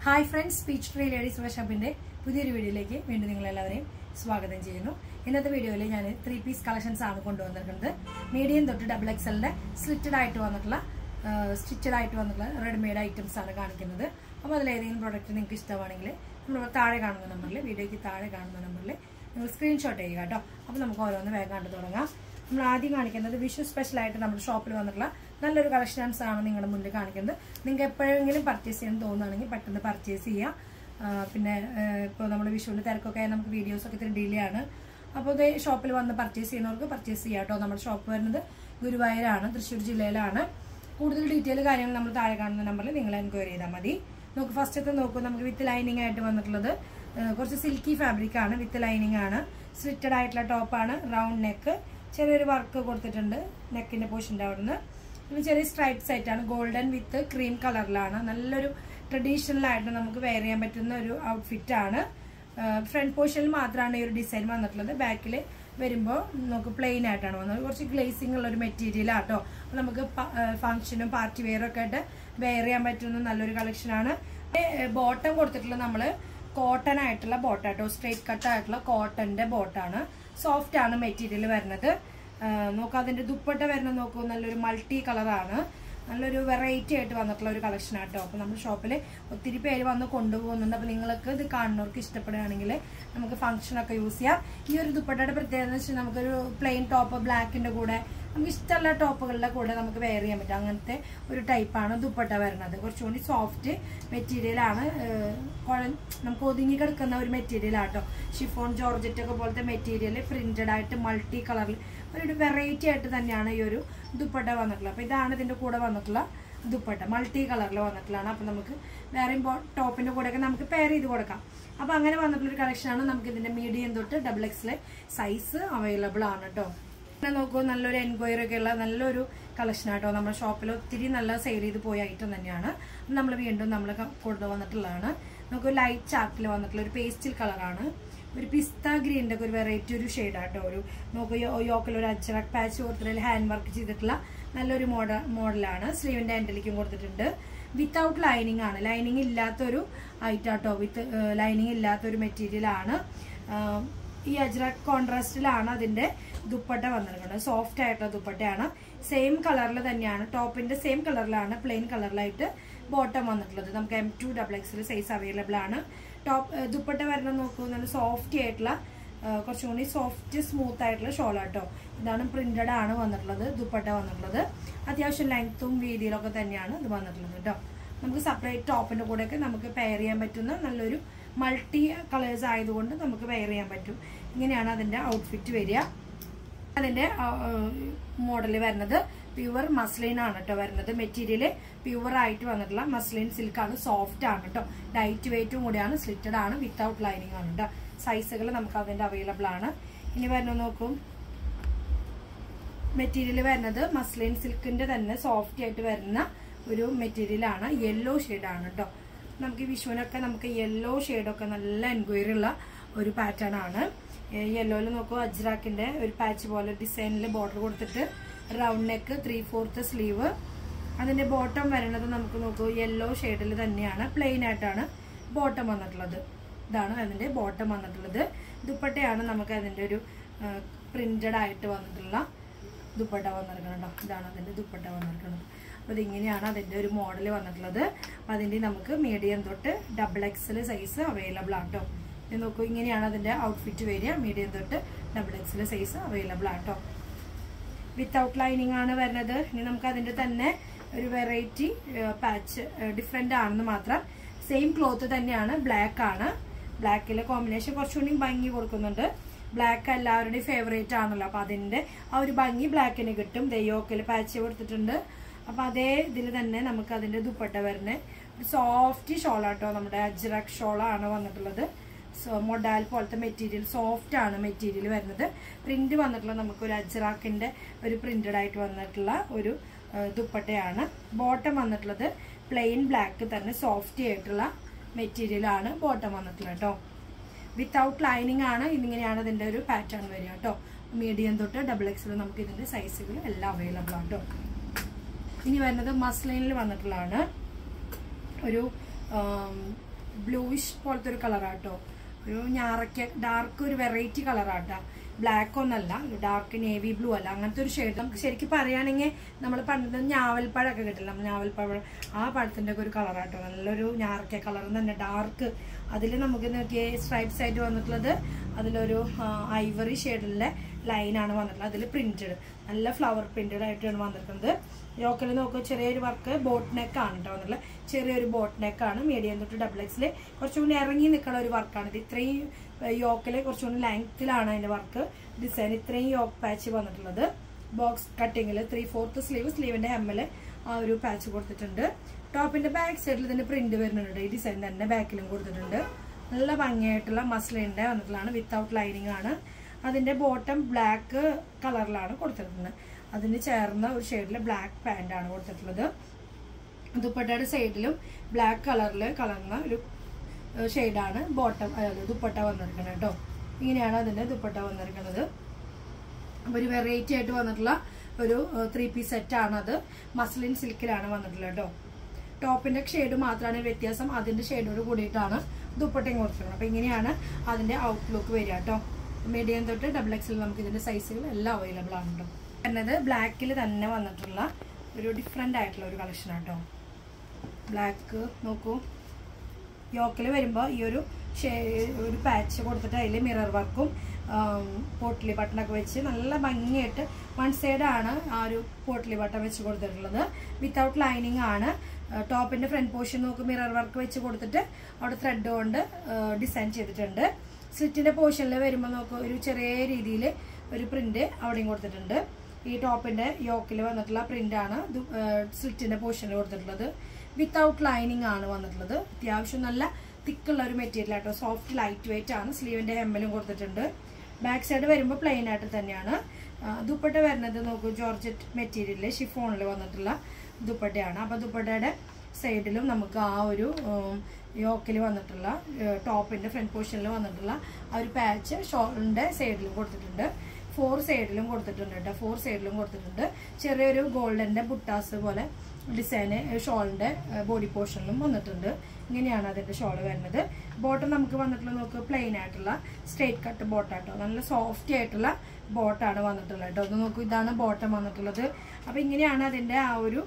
hi friends speech tree ladies വർഷപ്പിന്റെ പുതിയൊരു വീഡിയോയിലേക്ക് വീണ്ടും നിങ്ങളെല്ലാവരെയും സ്വാഗതം ചെയ്യുന്നു ഇന്നത്തെ വീഡിയോയിൽ ഞാൻ ത്രീ പീസ് കളക്ഷൻസ് ആണ് കൊണ്ടുവന്നിരിക്കുന്നത് മീഡിയം തൊട്ട് ഡബിൾ എക്സലിന്റെ സ്ലിറ്റഡ് ആയിട്ട് വന്നിട്ടുള്ള സ്റ്റിച്ചഡ് ആയിട്ട് വന്നിട്ടുള്ള റെഡിമെയ്ഡ് ഐറ്റംസ് ആണ് കാണിക്കുന്നത് അപ്പോൾ അതിൽ ഏതെങ്കിലും പ്രോഡക്റ്റ് നിങ്ങൾക്ക് ഇഷ്ടമാണെങ്കിൽ നമ്മൾ താഴെ കാണുന്ന നമ്പറിൽ വീഡിയോയ്ക്ക് താഴെ കാണുന്ന നമ്പറിൽ നിങ്ങൾ സ്ക്രീൻഷോട്ട് ചെയ്യുക കേട്ടോ അപ്പോൾ നമുക്ക് ഓരോന്ന് വേഗം കണ്ടു തുടങ്ങാം നമ്മൾ ആദ്യം കാണിക്കുന്നത് വിഷു സ്പെഷ്യൽ ആയിട്ട് നമ്മുടെ ഷോപ്പിൽ വന്നിട്ടുള്ള നല്ലൊരു കളക്ഷൻസ് ആണ് നിങ്ങളുടെ മുന്നിൽ കാണിക്കുന്നത് നിങ്ങൾക്ക് എപ്പോഴെങ്കിലും പർച്ചേസ് ചെയ്യാൻ തോന്നുകയാണെങ്കിൽ പെട്ടെന്ന് പർച്ചേസ് ചെയ്യാം ആ, പിന്നെ ഇപ്പോൾ നമ്മൾ വിഷുവിൻ്റെ തിരക്കൊക്കെ ആയാൽ നമുക്ക് വീഡിയോസൊക്കെ ഇത്തിരി ഡിലേ ആണ് അപ്പോൾ ഇത് ഷോപ്പിൽ വന്ന് പർച്ചേസ് ചെയ്യുന്നവർക്ക് പർച്ചേസ് ചെയ്യാം കേട്ടോ നമ്മുടെ ഷോപ്പ് വരുന്നത് ഗുരുവായൂരാണ് തൃശ്ശൂർ ജില്ലയിലാണ് കൂടുതൽ ഡീറ്റെയിൽ കാര്യങ്ങൾ നമ്മൾ താഴെ കാണുന്ന നമ്പറിൽ നിങ്ങൾ എൻക്വയറി ചെയ്താൽ മതി നമുക്ക് ഫസ്റ്റത്തെ നോക്കൂ നമുക്ക് വിത്ത് ലൈനിങ് ആയിട്ട് വന്നിട്ടുള്ളത് ആ, കുറച്ച് സിൽക്കി ഫാബ്രിക് ആണ് വിത്ത് ലൈനിങ് ആണ് സ്ലിറ്റഡ് ആയിട്ടുള്ള ടോപ്പാണ് റൗണ്ട് നെക്ക് ചെറിയൊരു വർക്ക് കൊടുത്തിട്ടുണ്ട് നെക്കിന്റെ പോർഷൻ്റെ അവിടുന്ന് പിന്നെ ചെറിയ സ്ട്രൈപ്സ് ആയിട്ടാണ് ഗോൾഡൻ വിത്ത് ക്രീം കളറിലാണ് നല്ലൊരു ട്രഡീഷണൽ ആയിട്ട് നമുക്ക് വെയർ ചെയ്യാൻ പറ്റുന്ന ഒരു ഔട്ട്ഫിറ്റ് ആണ് ഫ്രണ്ട് പോർഷനിൽ മാത്രമാണ് ഈ ഒരു ഡിസൈൻ വന്നിട്ടുള്ളത് ബാക്കിൽ വരുമ്പോൾ നമുക്ക് പ്ലെയിൻ ആയിട്ടാണ് വന്നത് കുറച്ച് ഗ്ലേസിംഗ് ഉള്ള ഒരു മെറ്റീരിയൽ ആട്ടോ അപ്പോൾ നമുക്ക് ഫംഗ്ഷനും പാർട്ടി വെയറും ഒക്കെ ആയിട്ട് വെയർ ചെയ്യാൻ പറ്റുന്ന നല്ലൊരു കളക്ഷനാണ് ബോട്ടം കൊടുത്തിട്ടുള്ള നമ്മൾ കോട്ടൺ ആയിട്ടുള്ള ബോട്ടാട്ടോ സ്ട്രേറ്റ് കട്ട് ആയിട്ടുള്ള കോട്ടന്റെ ബോട്ടാണ് സോഫ്റ്റ് ആണ് മെറ്റീരിയൽ വരുന്നത് നോക്കാം അതിന്റെ ദുപ്പട്ട വരുന്നത് നോക്കൂ നല്ലൊരു മൾട്ടി കളറാണ് നല്ലൊരു വെറൈറ്റി ആയിട്ട് വന്നിട്ടുള്ള ഒരു കളക്ഷൻ ആട്ടോ അപ്പോൾ നമ്മുടെ ഷോപ്പിൽ ഒത്തിരി പേര് വന്ന് കൊണ്ടുപോകുന്നുണ്ട് അപ്പോൾ നിങ്ങൾക്ക് ഇത് കാണുന്നവർക്ക് ഇഷ്ടപ്പെടുകയാണെങ്കിൽ നമുക്ക് ഫംഗ്ഷൻ ഒക്കെ യൂസ് ചെയ്യാം ഈ ഒരു ദുപ്പട്ടയുടെ പ്രത്യേകത എന്ന് വെച്ചാൽ നമുക്കൊരു പ്ലെയിൻ ടോപ്പ് ബ്ലാക്കിന്റെ കൂടെ നമുക്ക് ഇഷ്ടമുള്ള ടോപ്പുകളുടെ കൂടെ നമുക്ക് വെയർ ചെയ്യാൻ പറ്റും അങ്ങനത്തെ ഒരു ടൈപ്പാണ് ദുപ്പട്ട വരുന്നത് കുറച്ചുകൂടി സോഫ്റ്റ് മെറ്റീരിയലാണ് നമുക്ക് ഒതുങ്ങി കിടക്കുന്ന ഒരു മെറ്റീരിയൽ ആട്ടോ ഷിഫോൺ ജോർജറ്റ് ഒക്കെ പോലത്തെ മെറ്റീരിയൽ പ്രിന്റഡ് ആയിട്ട് മൾട്ടി കളറിൽ ഒരു വെറൈറ്റി ആയിട്ട് തന്നെയാണ് ഈ ഒരു ദുപ്പട്ട വന്നിട്ടുള്ളത് അപ്പോൾ ഇതാണ് ഇതിന്റെ കൂടെ വന്നിട്ടുള്ള ദുപ്പട്ട മൾട്ടി കളറിൽ വന്നിട്ടുള്ളതാണ് അപ്പോൾ നമുക്ക് വേറെയും ടോപ്പിന്റെ കൂടെയൊക്കെ നമുക്ക് പെയർ ചെയ്ത് കൊടുക്കാം അപ്പോൾ അങ്ങനെ വന്നിട്ടുള്ള ഒരു കളക്ഷനാണ് നമുക്ക് ഇതിന്റെ മീഡിയം തൊട്ട് ഡബിൾ എക്സിലെ സൈസ് അവൈലബിൾ ആണ് കേട്ടോ പിന്നെ നോക്കൂ നല്ലൊരു എൻക്വയറി ഒക്കെ ഉള്ള നല്ലൊരു കളക്ഷൻ ആട്ടോ നമ്മുടെ ഷോപ്പിൽ ഒത്തിരി നല്ല സെയിൽ ചെയ്ത് പോയ ഐറ്റം തന്നെയാണ് നമ്മൾ വീണ്ടും നമ്മൾ കൊണ്ടുവന്നിട്ടുള്ളതാണ് നമുക്ക് ലൈറ്റ് ചാർട്ടിൽ വന്നിട്ടുള്ള ഒരു പേസ്റ്റിൽ കളറാണ് ഒരു പിസ്ത ഗ്രീൻ്റെ ഒക്കെ ഒരു വെറൈറ്റി ഒരു ഷെയ്ഡ് ആട്ടോ ഒരു നമുക്ക് യോക്കിൽ ഒരു അച്ചറക് പാച്ച് കൊടുത്തിട്ട് ഹാൻഡ് വർക്ക് ചെയ്തിട്ടുള്ള നല്ലൊരു മോഡൽ മോഡലാണ് സ്ലീവിന്റെ എൻഡിലേക്കും കൊടുത്തിട്ടുണ്ട് വിത്തൗട്ട് ലൈനിങ് ആണ് ലൈനിങ് ഇല്ലാത്തൊരു ഐറ്റാട്ടോ വിത്ത് ലൈനിങ് ഇല്ലാത്തൊരു മെറ്റീരിയൽ ആണ് ഈ അജ്രക് കോൺട്രാസ്റ്റിലാണ് അതിന്റെ ദുപ്പട്ട വന്നിരിക്കുന്നത് സോഫ്റ്റ് ആയിട്ടുള്ള ദുപ്പട്ടയാണ് സെയിം കളറിൽ തന്നെയാണ് ടോപ്പിന്റെ സെയിം കളറിലാണ് പ്ലെയിൻ കളറിലായിട്ട് ബോട്ടം വന്നിട്ടുള്ളത് നമുക്ക് M to double XL size available ആണ് ടോപ്പ് ദുപ്പട്ട വരുന്നത് നോക്കൂ നല്ല സോഫ്റ്റ് ആയിട്ടുള്ള കുറച്ചും കൂടി സോഫ്റ്റ് സ്മൂത്ത് ആയിട്ടുള്ള ഷോൾ ആട്ടോ ഇതാണ് പ്രിന്റഡ് ആണ് വന്നിട്ടുള്ളത് ദുപ്പട്ട വന്നിട്ടുള്ളത് അത്യാവശ്യം ലെങ്ത്തും വീതിയിലൊക്കെ തന്നെയാണ് ഇത് വന്നിട്ടുള്ളത് കേട്ടോ നമുക്ക് സെപ്പറേറ്റ് ടോപ്പിന്റെ കൂടെയൊക്കെ നമുക്ക് പെയർ ചെയ്യാൻ പറ്റുന്ന നല്ലൊരു മൾട്ടി കളേഴ്സ് ആയതുകൊണ്ട് നമുക്ക് വെയർ ചെയ്യാൻ പറ്റും ഇങ്ങനെയാണ് അതിന്റെ ഔട്ട്ഫിറ്റ് വരിക അതിന്റെ മോഡൽ വരുന്നത് പ്യുവർ മസ്ലിൻ ആണ് കേട്ടോ വരുന്നത് മെറ്റീരിയൽ പ്യുവർ ആയിട്ട് വന്നിട്ടുള്ള മസ്ലിൻ സിൽക്ക് ആണ് സോഫ്റ്റ് ആണ് കേട്ടോ ലൈറ്റ് വെയിറ്റും കൂടിയാണ് സ്ലിറ്റഡ് ആണ് വിത്തൗട്ട് ലൈനിങ് ആണ് കേട്ടോ സൈസുകൾ നമുക്ക് അതിന്റെ അവൈലബിൾ ആണ് ഇനി വരുന്നത് നോക്കും മെറ്റീരിയൽ വരുന്നത് മസ്ലിൻ സിൽക്കിന്റെ തന്നെ സോഫ്റ്റ് ആയിട്ട് വരുന്ന ഒരു മെറ്റീരിയൽ ആണ് യെല്ലോ ആണ് കേട്ടോ നമുക്ക് ഈ വിഷുവിനൊക്കെ നമുക്ക് യെല്ലോ ഷെയ്ഡൊക്കെ നല്ല എൻക്വയറി ഉള്ള ഒരു പാറ്റേൺ ആണ് യെല്ലോയിൽ നോക്കൂ അജ്രാക്കിന്റെ ഒരു പാച്ച് പോലെ ഡിസൈനിൽ ബോർഡർ കൊടുത്തിട്ട് round neck three fourth sleeve അതിന്റെ ബോട്ടം വരുന്നത് നമുക്ക് നോക്കൂ യെല്ലോ ഷെയ്ഡിൽ തന്നെയാണ് പ്ലെയിൻ ആയിട്ടാണ് ബോട്ടം വന്നിട്ടുള്ളത് ഇതാണ് അതിന്റെ ബോട്ടം വന്നിട്ടുള്ളത് ദുപ്പട്ടയാണ് നമുക്ക് അതിന്റെ ഒരു പ്രിന്റഡ് ആയിട്ട് വന്നിട്ടുള്ള ദുപ്പട്ട വന്നിരിക്കണം ഇതാണ് അതിന്റെ ദുപ്പട്ട വന്നിരിക്കുന്നത് അപ്പോൾ ഇതിങ്ങനെയാണ് അതിന്റെ ഒരു മോഡൽ വന്നിട്ടുള്ളത് അപ്പം അതിന്റെ നമുക്ക് മീഡിയം തൊട്ട് ഡബിൾ എക്സൽ സൈസ് അവൈലബിൾ ആട്ടോ ഇത് നോക്കൂ ഇങ്ങനെയാണ് അതിന്റെ ഔട്ട്ഫിറ്റ് വരിക മീഡിയം തൊട്ട് ഡബിൾ എക്സൽ സൈസ് അവൈലബിൾ ആട്ടോ വിത്തൗട്ട് ലൈനിങ് ആണ് വരുന്നത് ഇനി നമുക്ക് അതിന്റെ തന്നെ ഒരു വെറൈറ്റി പാച്ച് ഡിഫറെന്റ് ആണെന്ന് മാത്രം സെയിം ക്ലോത്ത് തന്നെയാണ് ബ്ലാക്ക് ആണ് ബ്ലാക്കിലെ കോമ്പിനേഷൻ കുറച്ചുകൂടി ഭംഗി കൊടുക്കുന്നുണ്ട് ബ്ലാക്ക് എല്ലാവരുടെയും ഫേവറേറ്റ് ആണല്ലോ അപ്പൊ അതിന്റെ ആ ഒരു ഭംഗി ബ്ലാക്കിന് കിട്ടും ദയ്യോക്കിൽ പാച്ച് കൊടുത്തിട്ടുണ്ട് അപ്പൊ അതേ ഇതിൽ തന്നെ നമുക്ക് അതിന്റെ ദുപ്പട്ട വരുന്നത് സോഫ്റ്റ് ഷോളാട്ടോ നമ്മുടെ അജ്രക് ഷോളാണ് വന്നിട്ടുള്ളത് മൊഡാൽ പോലത്തെ മെറ്റീരിയൽ സോഫ്റ്റ് ആണ് മെറ്റീരിയൽ വരുന്നത് പ്രിന്റ് വന്നിട്ടുള്ള നമുക്ക് ഒരു അജ്രാക്കിന്റെ ഒരു പ്രിന്റഡ് ആയിട്ട് വന്നിട്ടുള്ള ഒരു ദുപ്പട്ടയാണ് ബോട്ടം വന്നിട്ടുള്ളത് പ്ലെയിൻ ബ്ലാക്ക് തന്നെ സോഫ്റ്റ് ആയിട്ടുള്ള മെറ്റീരിയൽ ആണ് ബോട്ടം വന്നിട്ടുള്ളത് കേട്ടോ വിത്തൗട്ട് ലൈനിങ് ആണ് ഇതിങ്ങനെയാണ് ഇതിന്റെ ഒരു പാറ്റേൺ വരിക കേട്ടോ മീഡിയം തൊട്ട് ഡബിൾ എക്സിൽ നമുക്ക് ഇതിന്റെ സൈസുകൾ എല്ലാം അവൈലബിൾ ആണ് കേട്ടോ ഇനി വരുന്നത് മസ്ലൈനിൽ വന്നിട്ടുള്ളതാണ് ഒരു ബ്ലൂയിഷ് പോലത്തെ ഒരു കളറാട്ടോ ഒരു ഞാറയ്ക്ക ഡാർക്ക് ഒരു വെറൈറ്റി കളറാട്ടോ ബ്ലാക്ക് ഒന്നല്ല ഡാർക്ക് നേവി ബ്ലൂ അല്ല അങ്ങനത്തെ ഒരു ഷെയ്ഡ് നമുക്ക് ശരിക്കും പറയുകയാണെങ്കിൽ നമ്മൾ പണ്ട് ഞാവൽപ്പഴമൊക്കെ കിട്ടില്ല നമ്മൾ ഞാവൽപ്പഴം ആ പഴത്തിന്റെ ഒക്കെ ഒരു കളറാട്ടോ നല്ലൊരു ഞാറയ്ക്ക കളർ തന്നെ ഡാർക്ക് അതിൽ നമുക്ക് നോക്കിയ സ്ട്രൈപ്സ് ആയിട്ട് വന്നിട്ടുള്ളത് അതിലൊരു ഐവറി ഷെയ്ഡിലെ ലൈനാണ് വന്നിട്ടുള്ളത് അതിൽ പ്രിന്റഡ് നല്ല ഫ്ലവർ പ്രിന്റഡ് ആയിട്ടാണ് വന്നിരിക്കുന്നത് യോക്കൽ നോക്കുക ചെറിയൊരു വർക്ക് ബോട്ട് നെക്ക് ആണ് കേട്ടോ വന്നിട്ടുള്ളത് ചെറിയൊരു ബോട്ട് നെക്കാണ് മീഡിയം തൊട്ട് ഡബിൾ എക്സിൽ കുറച്ചുകൂടി ഇറങ്ങി നിൽക്കുന്ന ഒരു വർക്കാണ് ഇത് ഇത്രയും യോക്കിൽ കുറച്ചുകൂടി ലെങ്ത്തിലാണ് അതിന്റെ വർക്ക് ഡിസൈൻ ഇത്രയും യോക്ക് പാച്ച് വന്നിട്ടുള്ളത് ബോക്സ് കട്ടിങ്ങിൽ ത്രീ ഫോർത്ത് സ്ലീവ് സ്ലീവിന്റെ ഹെമ്മില് ആ ഒരു പാച്ച് കൊടുത്തിട്ടുണ്ട് ടോപ്പിന്റെ ബാക്ക് സൈഡിൽ ഇതിന്റെ പ്രിന്റ് വരുന്നുണ്ട് ഈ ഡിസൈൻ തന്നെ ബാക്കിലും കൊടുത്തിട്ടുണ്ട് നല്ല ഭംഗിയായിട്ടുള്ള മസ്ലിന്റെ വന്നിട്ടുള്ളതാണ് വിത്തൗട്ട് ലൈനിങ് ആണ് അതിന്റെ ബോട്ടം ബ്ലാക്ക് കളറിലാണ് കൊടുത്തിട്ടുള്ളത് അതിന് ചേർന്ന ഒരു ഷെയ്ഡിൽ ബ്ലാക്ക് പാന്റ് ആണ് കൊടുത്തിട്ടുള്ളത് ദുപ്പട്ടയുടെ സൈഡിലും ബ്ലാക്ക് കളറിൽ കളർന്ന ഒരു ഷെയ്ഡാണ് ബോട്ടം അതായത് ദുപ്പട്ട വന്നിരിക്കുന്നത് കേട്ടോ ഇങ്ങനെയാണ് അതിന്റെ ദുപ്പട്ട വന്നിരിക്കുന്നത് അപ്പൊ ഒരു വെറൈറ്റി ആയിട്ട് വന്നിട്ടുള്ള ഒരു ത്രീ പീസ് സെറ്റ് ആണ് അത് മസ്ലിൻ സിൽക്കിലാണ് വന്നിട്ടുള്ളത് കേട്ടോ ടോപ്പിന്റെ ഷെയ്ഡ് മാത്രമാണ് വ്യത്യാസം അതിന്റെ ഷെയ്ഡോട് കൂടിയിട്ടാണ് ദുപ്പട്ടയും കൊടുത്തിട്ടുള്ളത് അപ്പൊ ഇങ്ങനെയാണ് അതിന്റെ ഔട്ട്ലുക്ക് വരിക കേട്ടോ മീഡിയം തൊട്ട് ഡബിൾ എക്സിൽ നമുക്ക് ഇതിന്റെ സൈസുകൾ എല്ലാം അവൈലബിൾ ആണ് കേട്ടോ വരുന്നത് ബ്ലാക്കിൽ തന്നെ വന്നിട്ടുള്ള ഒരു ഡിഫറെന്റ് ആയിട്ടുള്ള ഒരു കളക്ഷൻ കേട്ടോ ബ്ലാക്ക് നോക്കൂ യോക്കിൽ വരുമ്പോൾ ഈ ഒരു ഒരു പാച്ച് കൊടുത്തിട്ട് അതിൽ മിറർ വർക്കും പോട്ടിലി ബട്ടണൊക്കെ വെച്ച് നല്ല ഭംഗിയായിട്ട് വൺ സൈഡാണ് ആ ഒരു പോട്ടിലി ബട്ടൺ വെച്ച് കൊടുത്തിട്ടുള്ളത് വിത്തൗട്ട് ലൈനിങ് ആണ് ടോപ്പിന്റെ ഫ്രണ്ട് പോർഷൻ നോക്ക് മിറർ വർക്ക് വെച്ച് കൊടുത്തിട്ട് അവിടെ ത്രെഡ് കൊണ്ട് ഡിസൈൻ ചെയ്തിട്ടുണ്ട് സ്ലിറ്റിന്റെ പോർഷനിൽ വരുമ്പോൾ നോക്ക് ഒരു ചെറിയ രീതിയിൽ ഒരു പ്രിന്റ് അവിടെയും കൊടുത്തിട്ടുണ്ട് ഈ ടോപ്പിന്റെ യോക്കിൽ വന്നിട്ടുള്ള പ്രിന്റ് ആണ് സ്ലിറ്റിന്റെ പോർഷനിൽ കൊടുത്തിട്ടുള്ളത് വിത്തൗട്ട് ലൈനിങ് ആണ് വന്നിട്ടുള്ളത് അത്യാവശ്യം നല്ല തിക്കുള്ള ഒരു മെറ്റീരിയൽ ആട്ടോ സോഫ്റ്റ് ലൈറ്റ് വെയിറ്റ് ആണ് സ്ലീവിന്റെ ഹെമ്മലും കൊടുത്തിട്ടുണ്ട് ബാക്ക് സൈഡ് വരുമ്പോൾ പ്ലെയിൻ ആയിട്ട് തന്നെയാണ് ദുപ്പട്ട വരുന്നത് നോക്കൂ ജോർജറ്റ് മെറ്റീരിയലിൽ ഷിഫോണിൽ വന്നിട്ടുള്ള ദുപ്പട്ടയാണ് അപ്പൊ ദുപ്പട്ടയുടെ സൈഡിലും നമുക്ക് ആ ഒരു യോക്കിൽ വന്നിട്ടുള്ള ടോപ്പിന്റെ ഫ്രണ്ട് പോർഷനിൽ വന്നിട്ടുള്ള ആ ഒരു പാച്ച് ഷോളിന്റെ സൈഡിലും കൊടുത്തിട്ടുണ്ട് ഫോർ സൈഡിലും കൊടുത്തിട്ടുണ്ട് കേട്ടോ ഫോർ സൈഡിലും കൊടുത്തിട്ടുണ്ട് ചെറിയൊരു ഗോൾഡന്റെ ബുട്ടാസ് പോലെ ഡിസൈന് ഷോളിന്റെ ബോഡി പോർഷനിലും വന്നിട്ടുണ്ട് ഇങ്ങനെയാണ് അതിന്റെ ഷോൾ വരുന്നത് ബോട്ടം നമുക്ക് വന്നിട്ടുള്ള നോക്ക് പ്ലെയിൻ ആയിട്ടുള്ള സ്ട്രേറ്റ് കട്ട് ബോട്ടാട്ടോ നല്ല സോഫ്റ്റ് ആയിട്ടുള്ള ബോട്ടാണ് വന്നിട്ടുള്ളത് കേട്ടോ ഒന്ന് നോക്കൂ ഇതാണ് ബോട്ടം വന്നിട്ടുള്ളത് അപ്പൊ ഇങ്ങനെയാണ് അതിന്റെ ആ ഒരു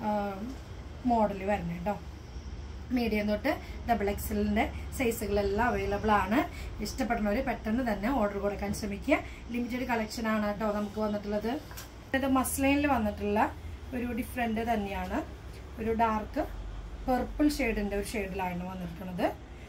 മോഡൽ വരുന്നത് കേട്ടോ മീഡിയം തൊട്ട് ഡബിൾ എക്സലിന്റെ സൈസുകളെല്ലാം അവൈലബിൾ ആണ് ഇഷ്ടപ്പെടുന്നവർ പെട്ടെന്ന് തന്നെ ഓർഡർ കൊടുക്കാൻ ശ്രമിക്കുക ലിമിറ്റഡ് കളക്ഷൻ ആണ് കേട്ടോ നമുക്ക് വന്നിട്ടുള്ളത് ഇത് മസ്ലൈനിൽ വന്നിട്ടുള്ള ഒരു ഡിഫറെന്റ് തന്നെയാണ് ഒരു ഡാർക്ക് പെർപ്പിൾ ഷെയ്ഡിന്റെ ഒരു ഷെയ്ഡിലാണ് വന്നിരിക്കുന്നത്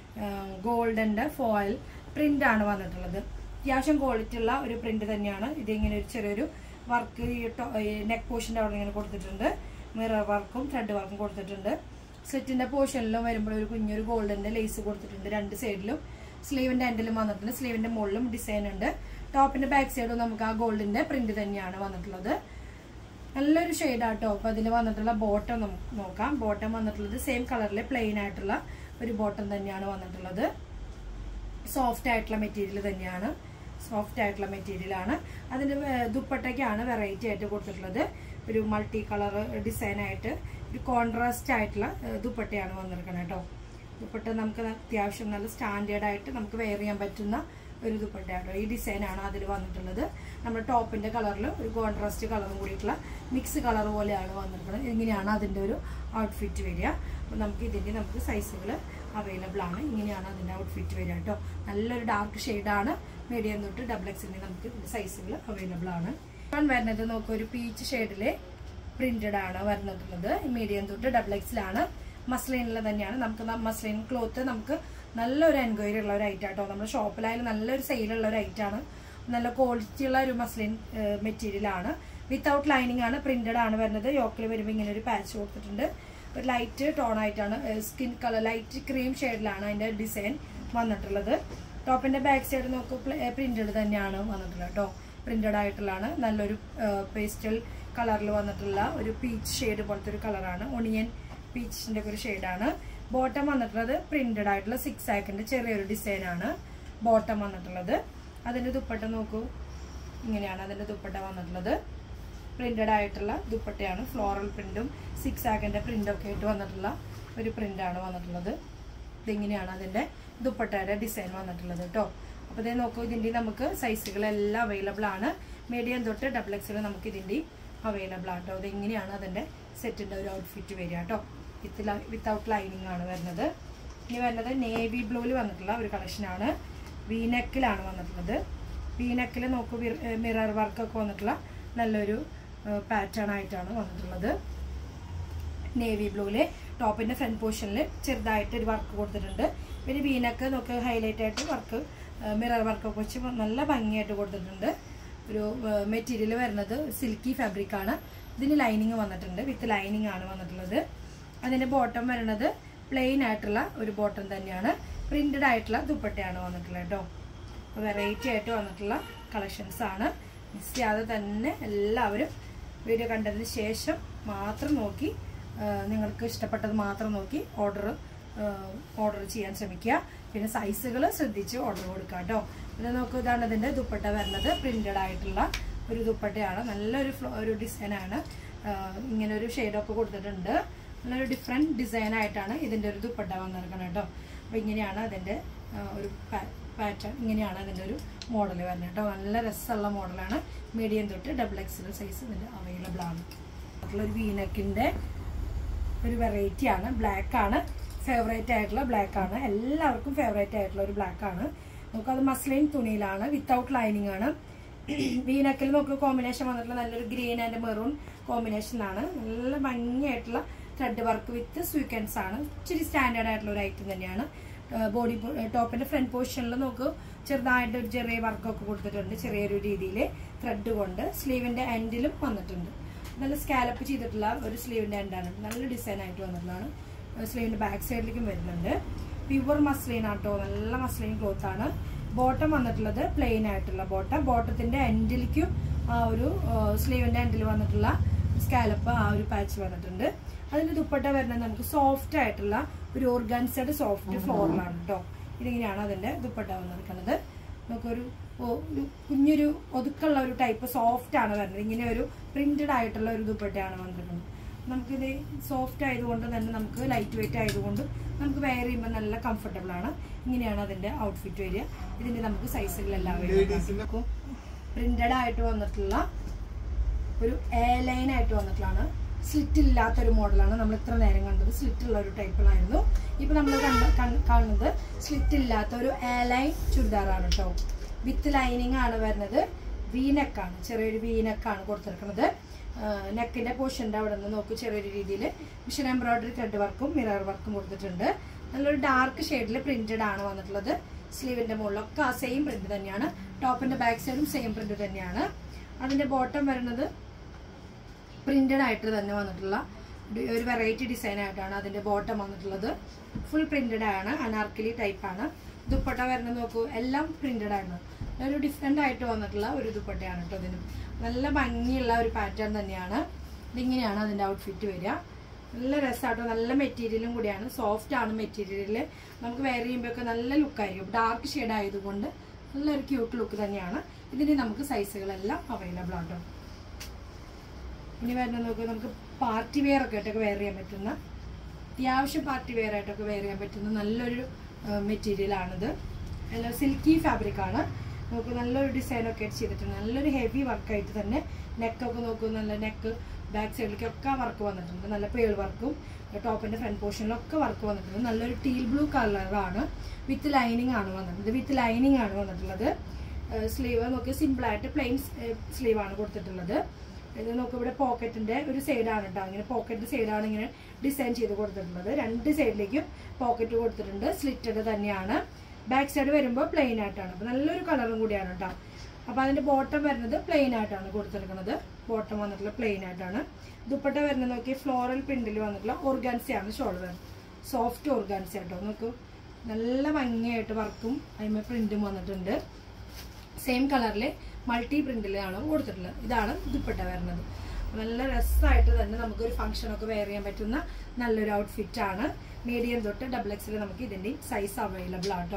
ഗോൾഡന്റെ ഫോയിൽ പ്രിന്റ് ആണ് വന്നിട്ടുള്ളത് അത്യാവശ്യം ക്വാളിറ്റി ഉള്ള ഒരു പ്രിന്റ് തന്നെയാണ് ഇതിങ്ങനെ ഒരു ചെറിയൊരു വർക്ക് നെക്ക് പോർഷന്റെ അവിടെ ഇങ്ങനെ കൊടുത്തിട്ടുണ്ട് മിറർ വർക്കും ത്രെഡ് വർക്കും കൊടുത്തിട്ടുണ്ട് സ്ലിറ്റിന്റെ പോർഷനിലും വരുമ്പോൾ ഒരു കുഞ്ഞൊരു ഗോൾഡന്റെ ലേസ് കൊടുത്തിട്ടുണ്ട് രണ്ട് സൈഡിലും സ്ലീവിന്റെ എൻഡിലും വന്നിട്ടുണ്ട് സ്ലീവിന്റെ മുകളിലും ഡിസൈൻ ഉണ്ട് ടോപ്പിന്റെ ബാക്ക് സൈഡും നമുക്ക് ആ ഗോൾഡിന്റെ പ്രിന്റ് തന്നെയാണ് വന്നിട്ടുള്ളത് നല്ലൊരു ഷെയ്ഡാട്ടോ അപ്പൊ അതിൽ വന്നിട്ടുള്ള ബോട്ടം നമുക്ക് നോക്കാം ബോട്ടം വന്നിട്ടുള്ളത് സെയിം കളറിൽ പ്ലെയിൻ ആയിട്ടുള്ള ഒരു ബോട്ടം തന്നെയാണ് വന്നിട്ടുള്ളത് സോഫ്റ്റ് ആയിട്ടുള്ള മെറ്റീരിയൽ തന്നെയാണ് സോഫ്റ്റ് ആയിട്ടുള്ള മെറ്റീരിയൽ ആണ് അതിന്റെ ദുപ്പട്ടയ്ക്കാണ് വെറൈറ്റി ആയിട്ട് കൊടുത്തിട്ടുള്ളത് ഒരു മൾട്ടി കളർ ഡിസൈൻ ആയിട്ട് ഒരു കോൺട്രാസ്റ്റ് ആയിട്ടുള്ള ദുപ്പട്ടയാണ് വന്നിരിക്കുന്നത് കേട്ടോ ദുപ്പട്ട നമുക്ക് അത്യാവശ്യം നല്ല സ്റ്റാൻഡേർഡ് ആയിട്ട് നമുക്ക് വെയർ ചെയ്യാൻ പറ്റുന്ന ഒരു ദുപ്പട്ടയാട്ടോ ഈ ഡിസൈനാണ് അതിൽ വന്നിട്ടുള്ളത് നമ്മുടെ ടോപ്പിന്റെ കളറിൽ ഒരു കോൺട്രാസ്റ്റ് കളറും കൂടിയിട്ടുള്ള മിക്സ് കളർ പോലെയാണ് വന്നിരിക്കുന്നത് ഇങ്ങനെയാണ് അതിന്റെ ഒരു ഔട്ട്ഫിറ്റ് വരിക അപ്പോൾ നമുക്ക് ഇതിന്റെ നമുക്ക് സൈസുകൾ അവൈലബിൾ ആണ് ഇങ്ങനെയാണ് അതിന്റെ ഔട്ട്ഫിറ്റ് വരിക കേട്ടോ നല്ലൊരു ഡാർക്ക് ഷെയ്ഡാണ് മീഡിയം തൊട്ട് ഡബിൾ എക്സിന്റെ നമുക്ക് സൈസുകൾ അവൈലബിൾ ആണ് ഇപ്പം വരുന്നത് നോക്കൂ ഒരു പീച്ച് ഷെയ്ഡില് പ്രിന്റഡ് ആണ് വരുന്നിട്ടുള്ളത് മീഡിയം തൊട്ട് ഡബിൾ എക്സിലാണ് മസ്ലിനിൽ തന്നെയാണ് നമുക്ക് മസ്ലിൻ ക്ലോത്ത് നമുക്ക് നല്ലൊരു എൻക്വയറി ഉള്ള ഒരു ഐറ്റം ആട്ടോ നമ്മുടെ ഷോപ്പിലായാലും നല്ലൊരു സെയിലുള്ള ഒരു ഐറ്റം ആണ് നല്ല ക്വാളിറ്റി ഉള്ള ഒരു മസ്ലിൻ മെറ്റീരിയൽ ആണ് വിത്തൗട്ട് ലൈനിങ് ആണ് പ്രിന്റഡ് ആണ് വരുന്നത് യോക്കിൽ വരുമ്പോൾ ഇങ്ങനെ ഒരു പാച്ച് കൊടുത്തിട്ടുണ്ട് ഒരു ലൈറ്റ് ടോൺ ആയിട്ടാണ് സ്കിൻ കളർ ലൈറ്റ് ക്രീം ഷെയ്ഡിലാണ് അതിന്റെ ഡിസൈൻ വന്നിട്ടുള്ളത് ടോപ്പിന്റെ ബാക്ക് സൈഡ് നോക്കൂ പ്രിന്റഡ് തന്നെയാണ് വന്നിട്ടുള്ളത് കേട്ടോ പ്രിന്റഡ് ആയിട്ടുള്ളതാണ് നല്ലൊരു പേസ്റ്റൽ കളറിൽ വന്നിട്ടുള്ള ഒരു പീച്ച് ഷെയ്ഡ് പോലത്തെ ഒരു കളറാണ് ഒണിയൻ പീച്ചിന്റെ ഒരു ഷെയ്ഡാണ് ബോട്ടം വന്നിട്ടുള്ളത് പ്രിന്റഡ് ആയിട്ടുള്ള സിക്സ് ആക്കിന്റെ ചെറിയൊരു ഡിസൈൻ ആണ് ബോട്ടം വന്നിട്ടുള്ളത് അതിന്റെ ദുപ്പട്ട നോക്കൂ ഇങ്ങനെയാണ് അതിന്റെ ദുപ്പട്ട വന്നിട്ടുള്ളത് പ്രിന്റഡ് ആയിട്ടുള്ള ദുപ്പട്ടയാണ് ഫ്ലോറൽ പ്രിന്റും സിക്സ് ആക്കിന്റെ പ്രിന്റും ഒക്കെ ആയിട്ട് വന്നിട്ടുള്ള ഒരു പ്രിന്റാണ് വന്നിട്ടുള്ളത് ഇതിങ്ങനെയാണ് അതിൻ്റെ ദുപ്പട്ടയുടെ ഡിസൈൻ വന്നിട്ടുള്ളത് കേട്ടോ അപ്പോൾ ഇതേ നോക്കൂ ഇതിൻ്റെ നമുക്ക് സൈസുകളെല്ലാം അവൈലബിൾ ആണ് മീഡിയം തൊട്ട് ഡബിൾ എക്സിൽ നമുക്ക് ഇതിൻ്റെ അവൈലബിൾ ആണ് കേട്ടോ ഇതെങ്ങനെയാണ് അതിൻ്റെ സെറ്റിൻ്റെ ഒരു ഔട്ട്ഫിറ്റ് വരിക കേട്ടോ വിത്ത് വിത്തൗട്ട് ലൈനിങ് ആണ് വരുന്നത് ഇനി വരുന്നത് നേവി ബ്ലൂവിൽ വന്നിട്ടുള്ള ഒരു കളക്ഷനാണ് വീനെക്കിലാണ് വന്നിട്ടുള്ളത് വീനെക്കിൽ നോക്കൂ മിറർ വർക്കൊക്കെ വന്നിട്ടുള്ള നല്ലൊരു പാറ്റേൺ ആയിട്ടാണ് വന്നിട്ടുള്ളത് നേവി ബ്ലൂവില് ടോപ്പിന്റെ ഫ്രണ്ട് പോർഷനിൽ ചെറുതായിട്ട് ഒരു വർക്ക് കൊടുത്തിട്ടുണ്ട് പിന്നെ വീനക്ക് നോക്ക് ഹൈലൈറ്റ് ആയിട്ട് വർക്ക് മിറർ വർക്കൊക്കെ വെച്ച് നല്ല ഭംഗിയായിട്ട് കൊടുത്തിട്ടുണ്ട് ഒരു മെറ്റീരിയൽ വരുന്നത് സിൽക്കി ഫാബ്രിക് ആണ് ഇതിന് ലൈനിങ് വന്നിട്ടുണ്ട് വിത്ത് ലൈനിങ് ആണ് വന്നിട്ടുള്ളത് അതിന്റെ ബോട്ടം വരുന്നത് പ്ലെയിൻ ആയിട്ടുള്ള ഒരു ബോട്ടം തന്നെയാണ് പ്രിന്റഡ് ആയിട്ടുള്ള ദുപ്പട്ടയാണ് വന്നിട്ടുള്ളത് കേട്ടോ വെറൈറ്റി ആയിട്ട് വന്നിട്ടുള്ള കളക്ഷൻസ് ആണ് മിസ് ചെയ്യാതെ തന്നെ എല്ലാവരും വീഡിയോ കണ്ടതിന് ശേഷം മാത്രം നോക്കി ആ, നിങ്ങൾക്ക് ഇഷ്ടപ്പെട്ടത് മാത്രം നോക്കി ഓർഡർ ഓർഡർ ചെയ്യാൻ ശ്രമിക്കുക പിന്നെ സൈസുകൾ ശ്രദ്ധിച്ച് ഓർഡർ കൊടുക്കുക കേട്ടോ പിന്നെ നമുക്ക് ഇതാണ് ഇതിൻ്റെ ദുപ്പട്ട വരുന്നത് പ്രിന്റഡ് ആയിട്ടുള്ള ഒരു ദുപ്പട്ടയാണ് നല്ലൊരു ഫ്ലോ- ഒരു ഡിസൈനാണ് ഇങ്ങനെ ഒരു ഷെയ്ഡൊക്കെ കൊടുത്തിട്ടുണ്ട് നല്ലൊരു ഡിഫറെൻറ്റ് ഡിസൈൻ ആയിട്ടാണ് ഇതിൻ്റെ ഒരു ദുപ്പട്ട വന്നിരിക്കുന്നത് കേട്ടോ അപ്പോൾ ഇങ്ങനെയാണ് അതിൻ്റെ ആ, ഒരു പാറ്റേൺ ഇങ്ങനെയാണ് അതിൻ്റെ ഒരു മോഡൽ വരുന്നത് കേട്ടോ നല്ല രസമുള്ള മോഡലാണ് മീഡിയം തൊട്ട് ഡബിൾ എക്സൽ സൈസ് ഇതിൻ്റെ അവൈലബിൾ ആണ് ഒരു വീനക്കിൻ്റെ ഒരു വെറൈറ്റി ആണ് ബ്ലാക്ക് ആണ് ഫേവറേറ്റ് ആയിട്ടുള്ള ബ്ലാക്ക് ആണ് എല്ലാവർക്കും ഫേവറേറ്റ് ആയിട്ടുള്ള ഒരു ബ്ലാക്ക് ആണ് നമുക്കത് മസ്ലിൻ തുണിയിലാണ് വിത്തൗട്ട് ലൈനിങ് ആണ് വീനക്കിൽ നമുക്ക് കോമ്പിനേഷൻ വന്നിട്ടുള്ള നല്ലൊരു ഗ്രീൻ ആൻഡ് മെറൂൺ കോമ്പിനേഷനാണ് നല്ല ഭംഗിയായിട്ടുള്ള ത്രെഡ് വർക്ക് വിത്ത് സ്വീക്കൻസ് ആണ് ഇച്ചിരി സ്റ്റാൻഡേർഡ് ആയിട്ടുള്ള ഒരു ഐറ്റം തന്നെയാണ് ബോഡി ടോപ്പിന്റെ ഫ്രണ്ട് പൊസിഷനിൽ നമുക്ക് ചെറുതായിട്ട് ഒരു ചെറിയ വർക്കൊക്കെ കൊടുത്തിട്ടുണ്ട് ചെറിയൊരു രീതിയിൽ ത്രെഡ് കൊണ്ട് സ്ലീവിന്റെ എൻഡിലും വന്നിട്ടുണ്ട് നല്ല സ്കാലപ്പ് ചെയ്തിട്ടുള്ള ഒരു സ്ലീവിന്റെ എൻഡാണ് നല്ല ഡിസൈൻ ആയിട്ട് വന്നിട്ടുള്ളതാണ് സ്ലീവിന്റെ ബാക്ക് സൈഡിലേക്കും വരുന്നുണ്ട് പ്യുവർ മസ്ലിൻ ആട്ടോ നല്ല മസ്ലിൻ ക്ലോത്ത് ആണ് ബോട്ടം വന്നിട്ടുള്ളത് പ്ലെയിൻ ആയിട്ടുള്ള ബോട്ടം ബോട്ടത്തിന്റെ എൻഡിലേക്കും ആ ഒരു സ്ലീവിന്റെ എൻഡിൽ വന്നിട്ടുള്ള സ്കാലപ്പ് ആ ഒരു പാച്ച് വന്നിട്ടുണ്ട് അതിന്റെ ദുപ്പട്ട വരുന്നത് നമുക്ക് സോഫ്റ്റ് ആയിട്ടുള്ള ഒരു ഓർഗാൻസഡ് സോഫ്റ്റ് ഫ്ലോറിലാണ് കേട്ടോ ഇതിങ്ങനെയാണ് അതിന്റെ ദുപ്പട്ട വന്നിരിക്കുന്നത് നമുക്കൊരു ഓ- ഒരു കുഞ്ഞൊരു ഒതുക്കുള്ള ഒരു ടൈപ്പ് സോഫ്റ്റ് ആണ് വരുന്നത് ഇങ്ങനെ ഒരു പ്രിന്റഡ് ആയിട്ടുള്ള ഒരു ദുപ്പട്ടയാണ് വന്നിരിക്കുന്നത് നമുക്കിത് സോഫ്റ്റ് ആയതുകൊണ്ട് തന്നെ നമുക്ക് ലൈറ്റ് വെയിറ്റ് ആയതുകൊണ്ട് നമുക്ക് വെയർ ചെയ്യുമ്പോൾ നല്ല കംഫർട്ടബിൾ ആണ് ഇങ്ങനെയാണ് അതിന്റെ ഔട്ട്ഫിറ്റ് വരിക ഇതിന്റെ നമുക്ക് സൈസുകളെല്ലാം പ്രിന്റഡ് ആയിട്ട് വന്നിട്ടുള്ള ഒരു എ ലൈൻ ആയിട്ട് വന്നിട്ടുള്ളതാണ് സ്ലിറ്റ് ഇല്ലാത്തൊരു മോഡലാണ് നമ്മൾ ഇത്ര നേരം കണ്ടത് സ്ലിറ്റ് ഉള്ള ഒരു ടൈപ്പിലായിരുന്നു ഇപ്പൊ നമ്മൾ കണ്ട കൺ- കാണുന്നത് സ്ലിറ്റ് ഇല്ലാത്ത ഒരു എ ലൈൻ ചുരിദാറാണ് കേട്ടോ വിത്ത് ലൈനിങ് ആണ് വരുന്നത് വീനെക്കാണ് ചെറിയൊരു വീനെക്കാണ് കൊടുത്തിരിക്കുന്നത് നെക്കിന്റെ പോർഷൻ്റെ അവിടെ നിന്ന് നോക്കൂ ചെറിയൊരു രീതിയിൽ മിഷൻ എംബ്രോയിഡറി ത്രെഡ് വർക്കും മിറർ വർക്കും കൊടുത്തിട്ടുണ്ട് നല്ലൊരു ഡാർക്ക് ഷെയ്ഡിൽ പ്രിന്റഡ് ആണ് വന്നിട്ടുള്ളത് സ്ലീവിന്റെ മുകളിലൊക്കെ ആ സെയിം പ്രിന്റ് തന്നെയാണ് ടോപ്പിന്റെ ബാക്ക് സൈഡും സെയിം പ്രിന്റ് തന്നെയാണ് അതിന്റെ ബോട്ടം വരുന്നത് പ്രിന്റഡ് ആയിട്ട് തന്നെ വന്നിട്ടുള്ള ഒരു- ഒരു വെറൈറ്റി ഡിസൈൻ ആയിട്ടാണ് അതിന്റെ ബോട്ടം വന്നിട്ടുള്ളത് ഫുൾ പ്രിന്റഡ് ആണ് അനാർക്കലി ടൈപ്പ് ആണ് ദുപ്പട്ട വരുന്നത് നോക്കൂ എല്ലാം പ്രിന്റഡ് ആണ് ഒരു ഡിഫറെന്റ് ആയിട്ട് വന്നിട്ടുള്ള ഒരു ദുപ്പട്ടയാണ് കേട്ടോ ഇതിനും നല്ല ഭംഗിയുള്ള ഒരു പാറ്റേൺ തന്നെയാണ് ഇതിങ്ങനെയാണ് അതിന്റെ ഔട്ട്ഫിറ്റ് വരിക നല്ല രസമാട്ടോ നല്ല മെറ്റീരിയലും കൂടിയാണ് സോഫ്റ്റ് ആണ് മെറ്റീരിയൽ നമുക്ക് വെയർ ചെയ്യുമ്പോഴൊക്കെ നല്ല ലുക്കായിരിക്കും ഡാർക്ക് ഷെയ്ഡ് ആയതുകൊണ്ട് നല്ലൊരു ക്യൂട്ട് ലുക്ക് തന്നെയാണ് ഇതിന് നമുക്ക് സൈസുകളെല്ലാം അവൈലബിൾ ആട്ടോ ഇനി വരുന്ന നോക്കുക നമുക്ക് പാർട്ടി വെയർ ഒക്കെ ആയിട്ടൊക്കെ വെയർ ചെയ്യാൻ പറ്റുന്ന അത്യാവശ്യം പാർട്ടി വെയർ ആയിട്ടൊക്കെ വെയർ ചെയ്യാൻ പറ്റുന്ന നല്ലൊരു മെറ്റീരിയൽ ആണിത് നല്ല സിൽക്കി ഫാബ്രിക് ആണ് നമുക്ക് നല്ലൊരു ഡിസൈൻ ഒക്കെ ചെയ്തിട്ടുണ്ട് നല്ലൊരു ഹെവി വർക്കായിട്ട് തന്നെ നെക്കൊക്കെ നോക്കൂ നല്ല നെക്ക് ബാക്ക് സൈഡിലേക്കൊക്കെ വർക്ക് വന്നിട്ടുണ്ട് നല്ല പേൾ വർക്കും ടോപ്പിന്റെ ഫ്രണ്ട് പോർഷനിലൊക്കെ വർക്ക് വന്നിട്ടുണ്ട് നല്ലൊരു ടീൽ ബ്ലൂ കളറാണ് വിത്ത് ലൈനിങ് ആണ് വന്നിട്ടുള്ളത് വിത്ത് ലൈനിങ് ആണ് വന്നിട്ടുള്ളത് സ്ലീവ് നോക്കി സിമ്പിൾ ആയിട്ട് പ്ലെയിൻ സ്ലീവ് ആണ് കൊടുത്തിട്ടുള്ളത് ഇത് നോക്കുക ഇവിടെ പോക്കറ്റിന്റെ ഒരു സൈഡാണ് കേട്ടോ ഇങ്ങനെ പോക്കറ്റ് സൈഡാണ് ഇങ്ങനെ ഡിസൈൻ ചെയ്ത് കൊടുത്തിട്ടുള്ളത് രണ്ട് സൈഡിലേക്കും പോക്കറ്റ് കൊടുത്തിട്ടുണ്ട് സ്ലിറ്റഡ് തന്നെയാണ് ബാക്ക് സൈഡ് വരുമ്പോൾ പ്ലെയിൻ ആയിട്ടാണ് അപ്പൊ നല്ലൊരു കളറും കൂടിയാണ് കേട്ടോ അപ്പൊ അതിന്റെ ബോട്ടം വരുന്നത് പ്ലെയിൻ ആയിട്ടാണ് കൊടുത്തിരിക്കുന്നത് ബോട്ടം വന്നിട്ടുള്ള പ്ലെയിൻ ആയിട്ടാണ് ദുപ്പട്ട വരുന്നത് നോക്കി ഫ്ലോറൽ പ്രിന്റിൽ വന്നിട്ടുള്ള ഓർഗാൻസിയാണ് ഷോൾ വരുന്നത് സോഫ്റ്റ് ഓർഗാൻസി ആട്ടോ നോക്കൂ നല്ല ഭംഗിയായിട്ട് വർക്കും അതിന്മേൽ പ്രിന്റും വന്നിട്ടുണ്ട് സെയിം കളറിൽ മൾട്ടി പ്രിന്റിലാണ് കൊടുത്തിട്ടുള്ളത് ഇതാണ് ദുപ്പട്ട വരുന്നത് നല്ല രസമായിട്ട് തന്നെ നമുക്കൊരു ഫംഗ്ഷനൊക്കെ വെയർ ചെയ്യാൻ പറ്റുന്ന നല്ലൊരു ഔട്ട്ഫിറ്റ് ആണ് മീഡിയം തൊട്ട് ഡബിൾ എക്സിൽ നമുക്ക് ഇതിന്റെ സൈസ് അവൈലബിൾ ആട്ടോ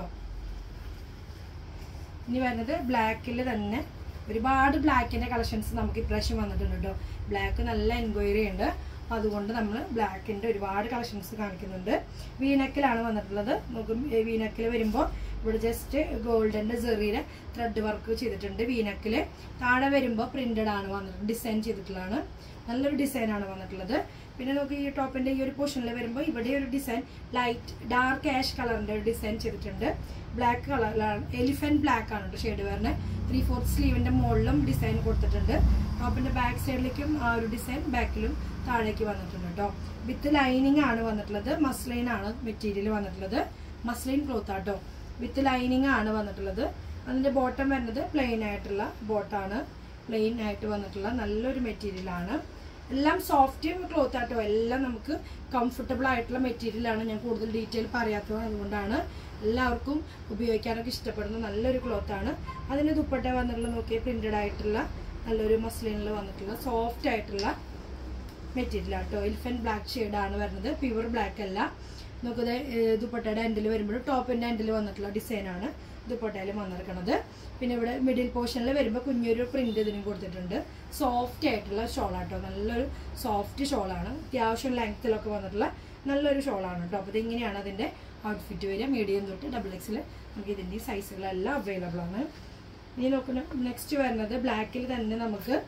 ഇനി വരുന്നത് ബ്ലാക്കിൽ തന്നെ ഒരുപാട് ബ്ലാക്കിന്റെ കളക്ഷൻസ് നമുക്ക് ഇപ്രാവശ്യം വന്നിട്ടുണ്ട് കേട്ടോ ബ്ലാക്ക് നല്ല എൻക്വയറി ഉണ്ട് അപ്പം അതുകൊണ്ട് നമ്മൾ ബ്ലാക്കിൻ്റെ ഒരുപാട് കളക്ഷൻസ് കാണിക്കുന്നുണ്ട് വീനക്കിലാണ് വന്നിട്ടുള്ളത് നമുക്ക് വീനക്കിൽ വരുമ്പോൾ ഇവിടെ ജസ്റ്റ് ഗോൾഡൻ്റെ ചെറിയ ത്രെഡ് വർക്ക് ചെയ്തിട്ടുണ്ട് വീനക്കിൽ താഴെ വരുമ്പോൾ പ്രിന്റഡ് ആണ് വന്നിട്ടുള്ളത് ഡിസൈൻ ചെയ്തിട്ടുള്ളതാണ് നല്ലൊരു ഡിസൈനാണ് വന്നിട്ടുള്ളത് പിന്നെ നമുക്ക് ഈ ടോപ്പിന്റെ ഈ ഒരു പോർഷനിൽ വരുമ്പോൾ ഇവിടെ ഒരു ഡിസൈൻ ലൈറ്റ് ഡാർക്ക് ആഷ് കളറിന്റെ ഒരു ഡിസൈൻ ചെയ്തിട്ടുണ്ട് ബ്ലാക്ക് കളറിലാണ് എലിഫന്റ് ബ്ലാക്ക് ആണ് ഷെയ്ഡ് വരുന്നത് ത്രീ ഫോർത്ത് സ്ലീവിന്റെ മുകളിലും ഡിസൈൻ കൊടുത്തിട്ടുണ്ട് ടോപ്പിന്റെ ബാക്ക് സൈഡിലേക്കും ആ ഒരു ഡിസൈൻ ബാക്കിലും താഴേക്ക് വന്നിട്ടുണ്ട് കേട്ടോ വിത്ത് ലൈനിങ് ആണ് വന്നിട്ടുള്ളത് മസ്ലൈൻ ആണ് മെറ്റീരിയൽ വന്നിട്ടുള്ളത് മസ്ലൈൻ ക്ലോത്ത് ആട്ടോ വിത്ത് ലൈനിങ് ആണ് വന്നിട്ടുള്ളത് അതിന്റെ ബോട്ടം വരുന്നത് പ്ലെയിൻ ആയിട്ടുള്ള ബോട്ടാണ് പ്ലെയിൻ ആയിട്ട് വന്നിട്ടുള്ള നല്ലൊരു മെറ്റീരിയൽ ആണ് എല്ലാം സോഫ്റ്റ് ക്ലോത്ത് ആട്ടോ എല്ലാം നമുക്ക് കംഫർട്ടബിൾ ആയിട്ടുള്ള മെറ്റീരിയലാണ് ഞാൻ കൂടുതൽ ഡീറ്റെയിൽ പറയാത്തത് അതുകൊണ്ടാണ് എല്ലാവർക്കും ഉപയോഗിക്കാനൊക്കെ ഇഷ്ടപ്പെടുന്ന നല്ലൊരു ക്ലോത്ത് ആണ് അതിന് ദുപ്പട്ട വന്നിട്ടുള്ള നോക്കിയ പ്രിന്റഡ് ആയിട്ടുള്ള നല്ലൊരു മസ്ലിനിൽ വന്നിട്ടുള്ള സോഫ്റ്റ് ആയിട്ടുള്ള മെറ്റീരിയൽ ആട്ടോ എലിഫന്റ് ബ്ലാക്ക് ഷെയ്ഡാണ് വരുന്നത് പ്യുവർ ബ്ലാക്ക് അല്ല നമുക്കത് ദുപ്പട്ടയുടെ എൻഡിൽ വരുമ്പോൾ ടോപ്പിന്റെ എൻഡിൽ വന്നിട്ടുള്ള ഡിസൈനാണ് ദുപ്പട്ടയിൽ വന്നിരിക്കുന്നത് പിന്നെ ഇവിടെ മിഡിൽ പോർഷനിൽ വരുമ്പോൾ കുഞ്ഞൊരു പ്രിന്റ് ഇതിനും കൊടുത്തിട്ടുണ്ട് സോഫ്റ്റ് ആയിട്ടുള്ള ഷോളാട്ടോ നല്ലൊരു സോഫ്റ്റ് ഷോളാണ് അത്യാവശ്യം ലെങ്ത്തിലൊക്കെ വന്നിട്ടുള്ള നല്ലൊരു ഷോളാണ് കേട്ടോ അപ്പോൾ ഇതിങ്ങനെയാണ് അതിൻ്റെ ഔട്ട്ഫിറ്റ് വരിക മീഡിയം തൊട്ട് ഡബിൾ എക്സിൽ നമുക്ക് ഇതിൻ്റെ സൈസുകളെല്ലാം അവൈലബിൾ ആണ് ഇനി നോക്കുന്ന നെക്സ്റ്റ് വരുന്നത് ബ്ലാക്കിൽ തന്നെ നമുക്ക്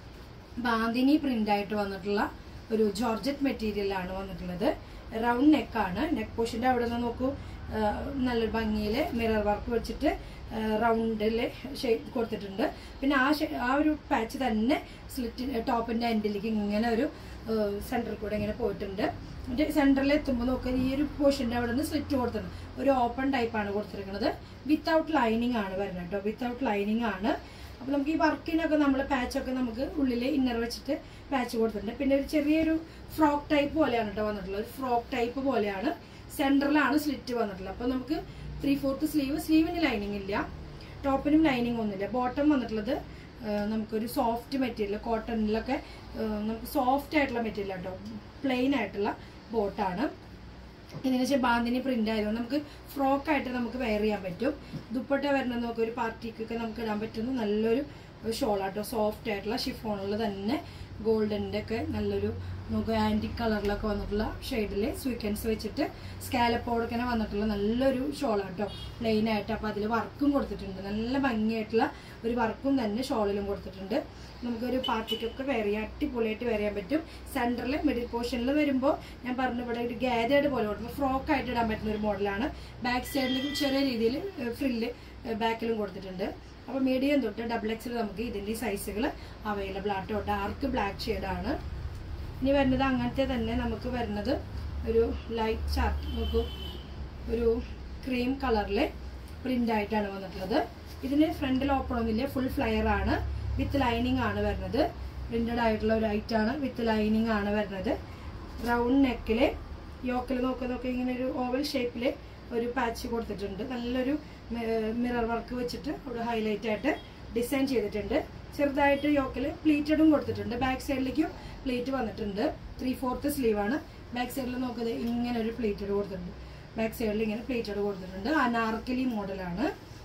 ബാന്തിനി പ്രിന്റ് ആയിട്ട് വന്നിട്ടുള്ള ഒരു ജോർജറ്റ് മെറ്റീരിയലാണ് വന്നിട്ടുള്ളത് റൗണ്ട് നെക്കാണ് നെക്ക് പോർഷൻ്റെ അവിടെ നിന്ന് നോക്കൂ ആ, നല്ലൊരു ഭംഗിയിൽ മിറർ വർക്ക് വെച്ചിട്ട് റൗണ്ടിൽ ഷെയ്ഡ് കൊടുത്തിട്ടുണ്ട് പിന്നെ ആ ഷെ- ആ ഒരു പാച്ച് തന്നെ സ്ലിറ്റ് ടോപ്പിൻ്റെ എൻഡിലേക്ക് ഇങ്ങനെ ഒരു സെൻറ്ററിൽ കൂടെ ഇങ്ങനെ പോയിട്ടുണ്ട് എന്നിട്ട് സെൻറ്ററിൽ എത്തുമ്പോൾ നോക്കുക ഈ ഒരു പോർഷൻ്റെ അവിടെ നിന്ന് സ്ലിറ്റ് കൊടുത്തിട്ടുണ്ട് ഒരു ഓപ്പൺ ടൈപ്പാണ് കൊടുത്തിരിക്കുന്നത് വിത്തൗട്ട് ലൈനിങ് ആണ് വരുന്നത് കേട്ടോ വിത്തൗട്ട് ലൈനിങ് ആണ് അപ്പോൾ നമുക്ക് ഈ വർക്കിനൊക്കെ നമ്മൾ പാച്ചൊക്കെ നമുക്ക് ഉള്ളിൽ ഇന്നർ വെച്ചിട്ട് പാച്ച് കൊടുത്തിട്ടുണ്ട് പിന്നെ ഒരു ചെറിയൊരു ഫ്രോക്ക് ടൈപ്പ് പോലെയാണ് കേട്ടോ വന്നിട്ടുള്ളത് ഒരു ഫ്രോക്ക് ടൈപ്പ് പോലെയാണ് സെൻറ്ററിലാണ് സ്ലിറ്റ് വന്നിട്ടുള്ളത് അപ്പോൾ നമുക്ക് ത്രീ ഫോർത്ത് സ്ലീവ് സ്ലീവിന് ലൈനിങ് ഇല്ല ടോപ്പിനും ലൈനിങ് ഒന്നുമില്ല ബോട്ടം വന്നിട്ടുള്ളത് ആ, നമുക്കൊരു സോഫ്റ്റ് മെറ്റീരിയൽ കോട്ടണിലൊക്കെ നമുക്ക് സോഫ്റ്റ് ആയിട്ടുള്ള മെറ്റീരിയൽ കേട്ടോ പ്ലെയിൻ ആയിട്ടുള്ള ബോട്ടാണ് ഇതിന് വെച്ചാൽ ബാന്തിനി പ്രിന്റ് ആയതുകൊണ്ട് നമുക്ക് ഫ്രോക്ക് ആയിട്ട് നമുക്ക് വെയർ ചെയ്യാൻ പറ്റും ദുപ്പട്ട വരുന്നത് നമുക്ക് ഒരു പാർട്ടിക്കൊക്കെ നമുക്ക് ഇടാൻ പറ്റുന്ന നല്ലൊരു ഷോളാട്ടോ സോഫ്റ്റ് ആയിട്ടുള്ള ഷിഫോണിൽ തന്നെ ഗോൾഡൻ്റെ ഒക്കെ നല്ലൊരു നമുക്ക് ആൻറ്റിക് കളറിലൊക്കെ വന്നിട്ടുള്ള ഷെയ്ഡിൽ സ്വീക്കൻസ് വെച്ചിട്ട് സ്കാലപ്പോടൊക്കെ വന്നിട്ടുള്ള നല്ലൊരു ഷോളാട്ടോ പ്ലെയിൻ ആയിട്ട് അപ്പോൾ അതിൽ വർക്കും കൊടുത്തിട്ടുണ്ട് നല്ല ഭംഗിയായിട്ടുള്ള ഒരു വർക്കും തന്നെ ഷോളിലും കൊടുത്തിട്ടുണ്ട് നമുക്കൊരു പാർട്ടിക്കൊക്കെ വെയർ ചെയ്യാൻ അടിപൊളിയായിട്ട് വെയർ ചെയ്യാൻ പറ്റും സെൻറ്ററിൽ മിഡിൽ പോർഷനിൽ വരുമ്പോൾ ഞാൻ പറഞ്ഞു ഇവിടെ ഒരു ഗാദേഡ് പോലെ കൊടുക്കും ഫ്രോക്ക് ആയിട്ട് ഇടാൻ പറ്റുന്ന ഒരു മോഡലാണ് ബാക്ക് സൈഡിലേക്കും ചെറിയ രീതിയിൽ ഫ്രില്ല് ബാക്കിലും കൊടുത്തിട്ടുണ്ട് അപ്പോൾ മീഡിയം തൊട്ട് ഡബിൾ എക്സിൽ നമുക്ക് ഇതിൻ്റെ സൈസുകൾ അവൈലബിൾ ആട്ടോ ഡാർക്ക് ബ്ലാക്ക് ഷെയ്ഡാണ് ഇനി വരുന്നത് അങ്ങനത്തെ തന്നെ നമുക്ക് വരുന്നത് ഒരു ലൈറ്റ് ചാർട്ട് നോക്കൂ ഒരു ക്രീം കളറിലെ പ്രിന്റ് ആയിട്ടാണ് വന്നിട്ടുള്ളത് ഇതിന് ഫ്രണ്ടിൽ ഓപ്പൺ ഒന്നുമില്ല ഫുൾ ഫ്ലയർ ആണ് വിത്ത് ലൈനിങ് ആണ് വരുന്നത് പ്രിന്റഡ് ആയിട്ടുള്ള ഒരു ഐറ്റം ആണ് വിത്ത് ലൈനിങ് ആണ് വരുന്നത് റൗണ്ട് നെക്കില് യോക്കിൽ നോക്കി നോക്കി ഇങ്ങനെ ഒരു ഓവൽ ഷേപ്പിൽ ഒരു പാച്ച് കൊടുത്തിട്ടുണ്ട് നല്ലൊരു മിറർ വർക്ക് വെച്ചിട്ട് അവിടെ ഹൈലൈറ്റ് ആയിട്ട് ഡിസൈൻ ചെയ്തിട്ടുണ്ട് ചെറുതായിട്ട് യോക്കിൽ പ്ലീറ്റഡും കൊടുത്തിട്ടുണ്ട് ബാക്ക് സൈഡിലേക്കും പ്ലീറ്റ് വന്നിട്ടുണ്ട് ത്രീ ഫോർത്ത് സ്ലീവ് ആണ് ബാക്ക് സൈഡിൽ നോക്കുന്നത് ഇങ്ങനെ ഒരു പ്ലീറ്റഡ് കൊടുത്തിട്ടുണ്ട് ബാക്ക് സൈഡിൽ ഇങ്ങനെ പ്ലീറ്റഡ് കൊടുത്തിട്ടുണ്ട് അനാർക്കലി മോഡലാണ്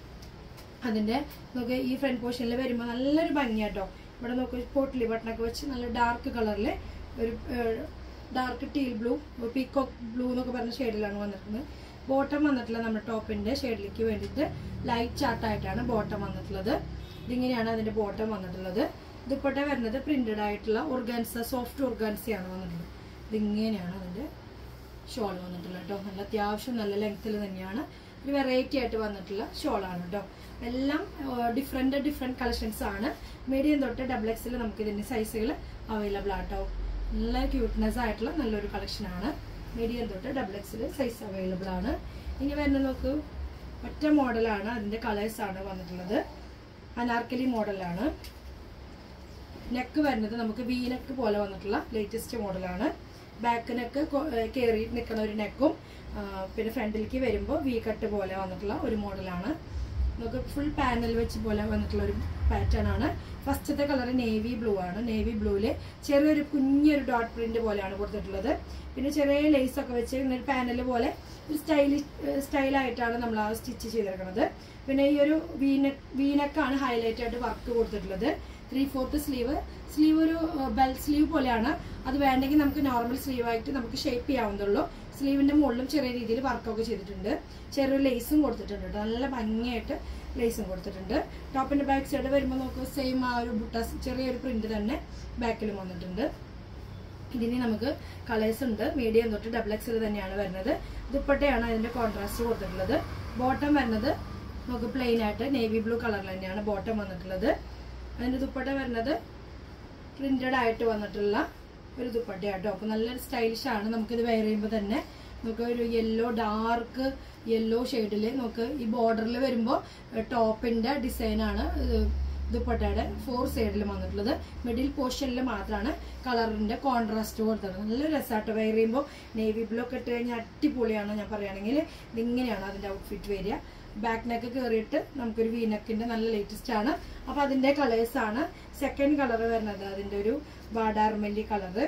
അതിന്റെ നോക്ക് ഈ ഫ്രണ്ട് പോർഷനിൽ വരുമ്പോൾ നല്ലൊരു ഭംഗിയാട്ടോ ഇവിടെ നോക്ക് പോട്ടിലി ബട്ടണൊക്കെ വെച്ച് നല്ല ഡാർക്ക് കളറിൽ ഒരു dark teal blue peacock blue എന്നൊക്കെ പറഞ്ഞ ഷെയ്ഡിലാണ് വന്നിരിക്കുന്നത് ബോട്ടം വന്നിട്ടുള്ള നമ്മുടെ ടോപ്പിന്റെ ഷെയ്ഡിലേക്ക് വേണ്ടിയിട്ട് ലൈറ്റ് ചാർട്ടായിട്ടാണ് ബോട്ടം വന്നിട്ടുള്ളത് ഇതിങ്ങനെയാണ് അതിന്റെ ബോട്ടം വന്നിട്ടുള്ളത് ദുപ്പട്ട വരുന്നത് പ്രിന്റഡ് ആയിട്ടുള്ള ഓർഗാൻസ സോഫ്റ്റ് ഓർഗാൻസയാണ് വന്നിട്ടുള്ളത് ഇതിങ്ങനെയാണ് അതിന്റെ ഷോൾ വന്നിട്ടുള്ളത് കേട്ടോ നല്ല അത്യാവശ്യം നല്ല ലെങ്ത്തിൽ തന്നെയാണ് ഒരു വെറൈറ്റി ആയിട്ട് വന്നിട്ടുള്ള ഷോളാണ് കേട്ടോ എല്ലാം ഡിഫറെന്റ് ഡിഫറെന്റ് കളക്ഷൻസ് ആണ് മീഡിയം തൊട്ട് ഡബിൾ എക്സിൽ നമുക്ക് ഇതിന്റെ സൈസുകൾ അവൈലബിൾ ആട്ടോ നല്ല ക്യൂട്ട്നെസ് ആയിട്ടുള്ള നല്ലൊരു കളക്ഷൻ ആണ് മീഡിയം തൊട്ട് ഡബിൾ എക്സിൽ സൈസ് അവൈലബിൾ ആണ് ഇനി വരുന്ന നോക്കൂ ഒറ്റ മോഡലാണ് അതിന്റെ കളേഴ്സ് ആണ് വന്നിട്ടുള്ളത് അനാർക്കലി മോഡലാണ് നെക്ക് വരുന്നത് നമുക്ക് വി നെക്ക് പോലെ വന്നിട്ടുള്ള ലേറ്റസ്റ്റ് മോഡലാണ് ബാക്ക് നെക്ക് കയറി നിൽക്കുന്ന ഒരു നെക്കും പിന്നെ ഫ്രണ്ടിലേക്ക് വരുമ്പോൾ വി കട്ട് പോലെ വന്നിട്ടുള്ള ഒരു മോഡലാണ് നമുക്ക് ഫുൾ പാനൽ വെച്ച് പോലെ വന്നിട്ടുള്ള ഒരു പാറ്റേൺ ആണ് ഫസ്റ്റത്തെ കളർ നേവി ബ്ലൂ ആണ് നേവി ബ്ലൂവിൽ ചെറിയൊരു കുഞ്ഞൊരു ഡോട്ട് പ്രിന്റ് പോലെയാണ് കൊടുത്തിട്ടുള്ളത് പിന്നെ ചെറിയ ലേസ് ഒക്കെ വെച്ച് ഇങ്ങനെ ഒരു പാനൽ പോലെ ഒരു സ്റ്റൈലി സ്റ്റൈലായിട്ടാണ് നമ്മൾ ആ സ്റ്റിച്ച് ചെയ്തിരിക്കുന്നത് പിന്നെ ഈ ഒരു വീനക്ക് വീനക്കാണ് ഹൈലൈറ്റ് ആയിട്ട് വർക്ക് കൊടുത്തിട്ടുള്ളത് ത്രീ ഫോർത്ത് സ്ലീവ് സ്ലീവ് ഒരു ബെൽ സ്ലീവ് പോലെയാണ് അത് വേണ്ടെങ്കിൽ നമുക്ക് നോർമൽ സ്ലീവ് ആയിട്ട് നമുക്ക് ഷേപ്പ് ചെയ്യാവുന്നുള്ളൂ സ്ലീവിന്റെ മുകളിലും ചെറിയ രീതിയിൽ വർക്കൊക്കെ ചെയ്തിട്ടുണ്ട് ചെറിയ ലേസും കൊടുത്തിട്ടുണ്ട് കേട്ടോ നല്ല ഭംഗിയായിട്ട് ലേസും കൊടുത്തിട്ടുണ്ട് ടോപ്പിന്റെ ബാക്ക് സൈഡ് വരുമ്പോൾ നമുക്ക് സെയിം ആ ഒരു ബുട്ട ചെറിയൊരു പ്രിന്റ് തന്നെ ബാക്കിലും വന്നിട്ടുണ്ട് ഇതിന് നമുക്ക് കളേഴ്സ് ഉണ്ട് മീഡിയം തൊട്ട് ഡബിൾ എക്സൽ തന്നെയാണ് വരുന്നത് ദുപ്പട്ടയാണ് അതിന്റെ കോൺട്രാസ്റ്റ് കൊടുത്തിട്ടുള്ളത് ബോട്ടം വരുന്നത് നമുക്ക് പ്ലെയിൻ ആയിട്ട് നേവി ബ്ലൂ കളറിൽ തന്നെയാണ് ബോട്ടം വന്നിട്ടുള്ളത് അതിന്റെ ദുപ്പട്ട വരുന്നത് പ്രിന്റഡ് ആയിട്ട് വന്നിട്ടുള്ള ഒരു ദുപ്പട്ടയാട്ടോ അപ്പൊ നല്ലൊരു സ്റ്റൈലിഷ് ആണ് നമുക്കിത് വെയർ ചെയ്യുമ്പോൾ തന്നെ നമുക്ക് ഒരു യെല്ലോ ഡാർക്ക് യെല്ലോ ഷെയ്ഡിൽ നമുക്ക് ഈ ബോർഡറിൽ വരുമ്പോൾ ടോപ്പിന്റെ ഡിസൈൻ ആണ് ഇത് ദുപ്പട്ടയുടെ ഫോർ സൈഡിൽ വന്നിട്ടുള്ളത് മിഡിൽ പോർഷനിൽ മാത്രമാണ് കളറിന്റെ കോൺട്രാസ്റ്റ് കൊടുത്തത് നല്ല രസമായിട്ട് വെയർ ചെയ്യുമ്പോൾ നേവി ബ്ലൂ ഒക്കെ ഇട്ട് കഴിഞ്ഞാൽ അടിപൊളിയാണ് ഞാൻ പറയുകയാണെങ്കിൽ ഇതിങ്ങനെയാണ് അതിന്റെ ഔട്ട്ഫിറ്റ് വരിക ബാക്ക് നെക്ക് കയറിയിട്ട് നമുക്കൊരു വീനക്കിന്റെ നല്ല ലേറ്റസ്റ്റ് ആണ് അപ്പൊ അതിന്റെ കളേഴ്സ് ആണ് സെക്കൻഡ് കളർ വരുന്നത് അതിന്റെ ഒരു വാടാർമല്ലി കളറ്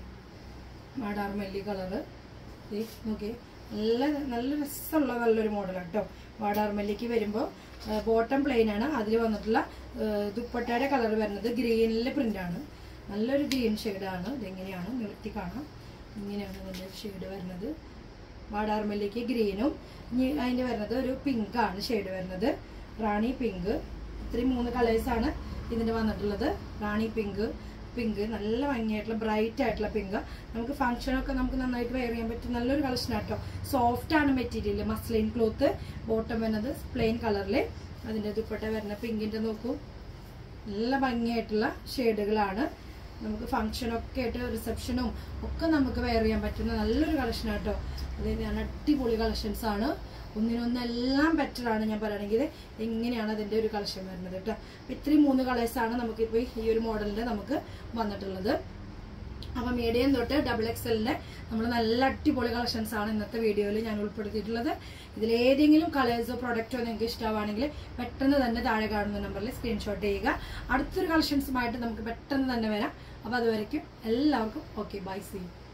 വാടാർമല്ലി കളറ് നോക്കി നല്ല നല്ല രസമുള്ള നല്ലൊരു മോഡൽ കേട്ടോ വാടാർമല്ലിക്ക് വരുമ്പോൾ ബോട്ടം പ്ലെയിൻ ആണ് അതിൽ വന്നിട്ടുള്ള ആ, ദുപ്പട്ടയുടെ കളർ വരുന്നത് ഗ്രീനിലെ പ്രിന്റ് ആണ് നല്ലൊരു ഗ്രീൻ ഷെയ്ഡാണ് ഇതെങ്ങനെയാണ് നിർത്തി കാണാം ഇങ്ങനെയാണ് ഇതിന്റെ ഷെയ്ഡ് വരുന്നത് വാടാർമല്ലിക്ക് ഗ്രീനും ഇനി അതിന്റെ വരുന്നത് ഒരു പിങ്ക് ആണ് ഷെയ്ഡ് വരുന്നത് റാണി പിങ്ക് ഇത്രയും മൂന്ന് കളേഴ്സ് ആണ് ഇതിന്റെ വന്നിട്ടുള്ളത് റാണി പിങ്ക് പിങ്ക് നല്ല ഭംഗിയായിട്ടുള്ള ബ്രൈറ്റ് ആയിട്ടുള്ള പിങ്ക് നമുക്ക് ഫംഗ്ഷനൊക്കെ നമുക്ക് നന്നായിട്ട് വെയർ ചെയ്യാൻ പറ്റും നല്ലൊരു കളക്ഷൻ ആട്ടോ സോഫ്റ്റ് ആണ് മെറ്റീരിയൽ മസ്ലിൻ ക്ലോത്ത് ബോട്ടം വരുന്നത് പ്ലെയിൻ കളറിൽ അതിന്റെ ദുപ്പട്ട വരുന്ന പിങ്കിന്റെ നോക്കൂ നല്ല ഭംഗിയായിട്ടുള്ള ഷെയ്ഡുകളാണ് നമുക്ക് ഫംഗ്ഷനൊക്കെ ആയിട്ട് റിസപ്ഷനും ഒക്കെ നമുക്ക് വെയർ ചെയ്യാൻ പറ്റുന്ന നല്ലൊരു കളക്ഷൻ ആട്ടോ അത് ഞാൻ അടിപൊളി കളക്ഷൻസ് ആണ് ഒന്നിനൊന്നെല്ലാം ബെറ്റർ ആണ് ഞാൻ പറയുകയാണെങ്കിൽ എങ്ങനെയാണ് അതിന്റെ ഒരു കളക്ഷൻ വരുന്നത് കേട്ടോ അപ്പൊ ഇത്രയും മൂന്ന് കളേഴ്സ് ആണ് നമുക്കിപ്പോൾ ഈ ഒരു മോഡലിന്റെ നമുക്ക് വന്നിട്ടുള്ളത് അപ്പൊ മീഡിയം തൊട്ട് ഡബിൾ എക്സലിന്റെ നമ്മൾ നല്ല അടിപൊളി കളക്ഷൻസ് ആണ് ഇന്നത്തെ വീഡിയോയിൽ ഞാൻ ഉൾപ്പെടുത്തിയിട്ടുള്ളത് ഇതിലേതെങ്കിലും കളേഴ്സോ പ്രൊഡക്റ്റോ നിങ്ങൾക്ക് ഇഷ്ടമാണെങ്കിൽ പെട്ടെന്ന് തന്നെ താഴെ കാണുന്ന നമ്പറിൽ സ്ക്രീൻഷോട്ട് ചെയ്യുക അടുത്തൊരു കളക്ഷൻസുമായിട്ട് നമുക്ക് പെട്ടെന്ന് തന്നെ വരാം അപ്പൊ അതുവരയ്ക്കും എല്ലാവർക്കും ഓക്കെ ബൈ സീ